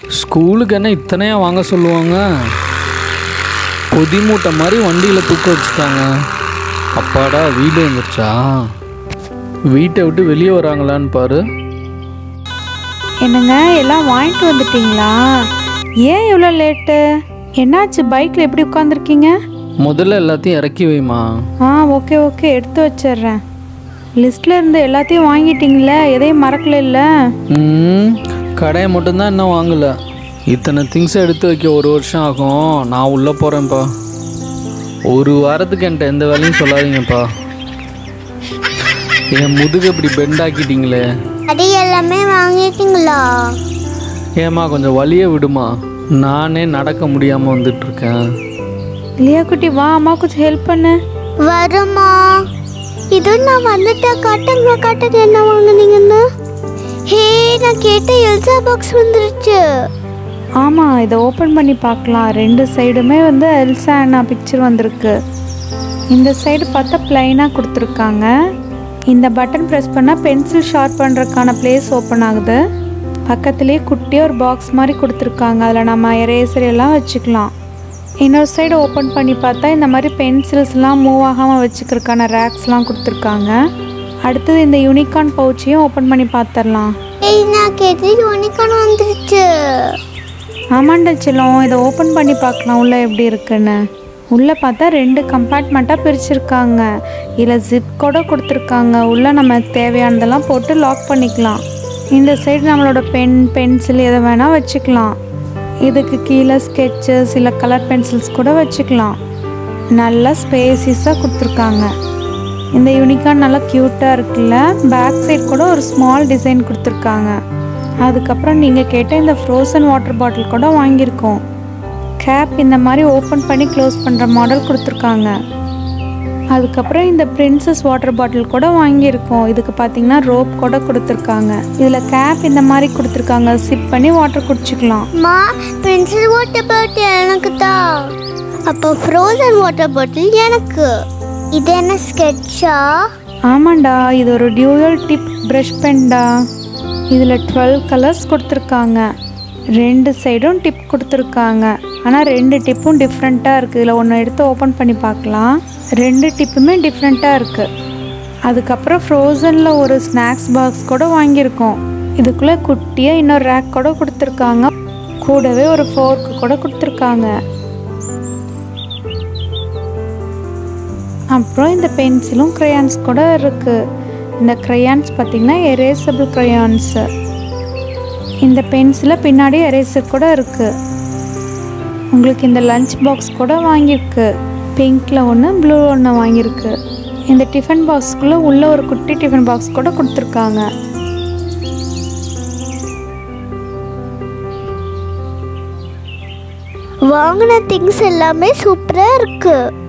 ஸ்கூலுக்கு என்ன இத்தனையா வாங்க சொல்லுவாங்க பொதி மூட்டை மாதிரி வண்டியில் தூக்க வச்சுட்டாங்க அப்பாடா வீடு வந்துருச்சா வீட்டை விட்டு வெளியே வராங்களான்னு பாரு என்னங்க எல்லாம் வாங்கிட்டு வந்துட்டீங்களா ஏன் இவ்வளோ லேட்டு என்னாச்சு பைக்கில் எப்படி உட்காந்துருக்கீங்க முதல்ல எல்லாத்தையும் இறக்கி வைமா ஆ ஓகே ஓகே எடுத்து வச்சிடுறேன் லிஸ்ட்டில் இருந்து எல்லாத்தையும் வாங்கிட்டீங்களே எதையும் மறக்கல இல்லை ம் கடையை மட்டும்தான் இன்னும் வாங்கலை இத்தனை திங்ஸ் எடுத்து வைக்க ஒரு வருஷம் ஆகும் நான் உள்ளே போகிறேன்ப்பா ஒரு வாரத்துக்கு என்கிட்ட எந்த வேலையும் சொல்லாதீங்கப்பா என் முதுகு இப்படி பெண்ட் ஆக்கிட்டீங்களே அது எல்லாமே வாங்கிட்டீங்களா ஏம்மா கொஞ்சம் வழியை விடுமா நானே நடக்க முடியாமல் வந்துட்டுருக்கேன் இல்லையா குட்டி வா அம்மா கொஞ்சம் ஹெல்ப் பண்ணு வருமா இது நான் வந்துட்டேன் காட்டுங்க காட்டுங்க என்ன வாங்குனீங்கன்னு ஹே நான் கேட்ட எல்சா பாக்ஸ் வந்துருச்சு ஆமாம் இதை ஓப்பன் பண்ணி பார்க்கலாம் ரெண்டு சைடுமே வந்து எல்சா அண்ணா பிக்சர் வந்திருக்கு இந்த சைடு பார்த்தா ப்ளைனாக கொடுத்துருக்காங்க இந்த பட்டன் ப்ரெஸ் பண்ணால் பென்சில் ஷார்ப் பண்ணுறதுக்கான பிளேஸ் ஓப்பன் ஆகுது பக்கத்துலேயே குட்டியாக ஒரு பாக்ஸ் மாதிரி கொடுத்துருக்காங்க அதில் நம்ம எரேசர் எல்லாம் வச்சுக்கலாம் இன்னொரு சைடு ஓப்பன் பண்ணி பார்த்தா இந்த மாதிரி பென்சில்ஸ்லாம் மூவ் ஆகாமல் வச்சுக்கிறதுக்கான ரேக்ஸ்லாம் கொடுத்துருக்காங்க அடுத்தது இந்த யூனிகார்ன் பவுச்சையும் ஓப்பன் பண்ணி பார்த்துடலாம் ஏய் நான் கேட்ட யூனிகார்ன் வந்துருச்சு ஆமாண்டா செல்லம் இதை ஓப்பன் பண்ணி பார்க்கலாம் உள்ளே எப்படி இருக்குன்னு உள்ளே பார்த்தா ரெண்டு கம்பார்ட்மெண்ட்டாக பிரிச்சிருக்காங்க இதில் ஜிப் கூட கொடுத்துருக்காங்க உள்ளே நம்ம தேவையானதெல்லாம் போட்டு லாக் பண்ணிக்கலாம் இந்த சைடு நம்மளோட பென் பென்சில் எதை வேணால் வச்சுக்கலாம் இதுக்கு கீழே ஸ்கெட்சஸ் இல்லை கலர் பென்சில்ஸ் கூட வச்சுக்கலாம் நல்லா ஸ்பேசிஸாக கொடுத்துருக்காங்க இந்த யூனிகார்ன் நல்லா க்யூட்டாக இருக்குல்ல பேக் சைடு கூட ஒரு ஸ்மால் டிசைன் கொடுத்துருக்காங்க அதுக்கப்புறம் நீங்கள் கேட்ட இந்த ஃப்ரோசன் வாட்டர் பாட்டில் கூட வாங்கியிருக்கோம் கேப் இந்த மாதிரி ஓப்பன் பண்ணி க்ளோஸ் பண்ணுற மாடல் கொடுத்துருக்காங்க அதுக்கப்புறம் இந்த பிரின்சஸ் வாட்டர் பாட்டில் கூட வாங்கியிருக்கோம் இதுக்கு பார்த்தீங்கன்னா ரோப் கூட கொடுத்துருக்காங்க இதில் கேப் இந்த மாதிரி கொடுத்துருக்காங்க சிப் பண்ணி வாட்டர் குடிச்சிக்கலாம் மா பென்சில் வாட்டர் பாட்டில் எனக்கு தான் அப்போ ஃப்ரோசன் வாட்டர் பாட்டில் எனக்கு இது என்ன ஸ்கெட்சா ஆமாண்டா இது ஒரு டியூயல் டிப் ப்ரஷ் பென்டா இதில் டுவெல் கலர்ஸ் கொடுத்துருக்காங்க ரெண்டு சைடும் டிப் கொடுத்துருக்காங்க ஆனால் ரெண்டு டிப்பும் டிஃப்ரெண்ட்டாக இருக்குது இதில் ஒன்று எடுத்து ஓப்பன் பண்ணி பார்க்கலாம் ரெண்டு டிப்புமே டிஃப்ரெண்ட்டாக இருக்குது அதுக்கப்புறம் ஃப்ரோசனில் ஒரு ஸ்நாக்ஸ் பாக்ஸ் கூட வாங்கியிருக்கோம் இதுக்குள்ளே குட்டியாக இன்னொரு ரேக் கூட கொடுத்துருக்காங்க கூடவே ஒரு ஃபோர்க்கு கூட கொடுத்துருக்காங்க அப்புறம் இந்த பென்சிலும் crayons கூட இருக்குது இந்த crayons பார்த்திங்கன்னா எரேசபிள் crayons இந்த பென்சிலில் பின்னாடி எரேசர் கூட இருக்குது உங்களுக்கு இந்த லஞ்ச் பாக்ஸ் கூட வாங்கியிருக்கு பிங்க்கில் ஒன்று ப்ளூ ஒன்று வாங்கியிருக்கு இந்த டிஃபன் பாக்ஸ்க்குள்ளே உள்ள ஒரு குட்டி டிஃபன் பாக்ஸ் கூட கொடுத்துருக்காங்க வாங்கின திங்ஸ் எல்லாமே சூப்பராக இருக்கு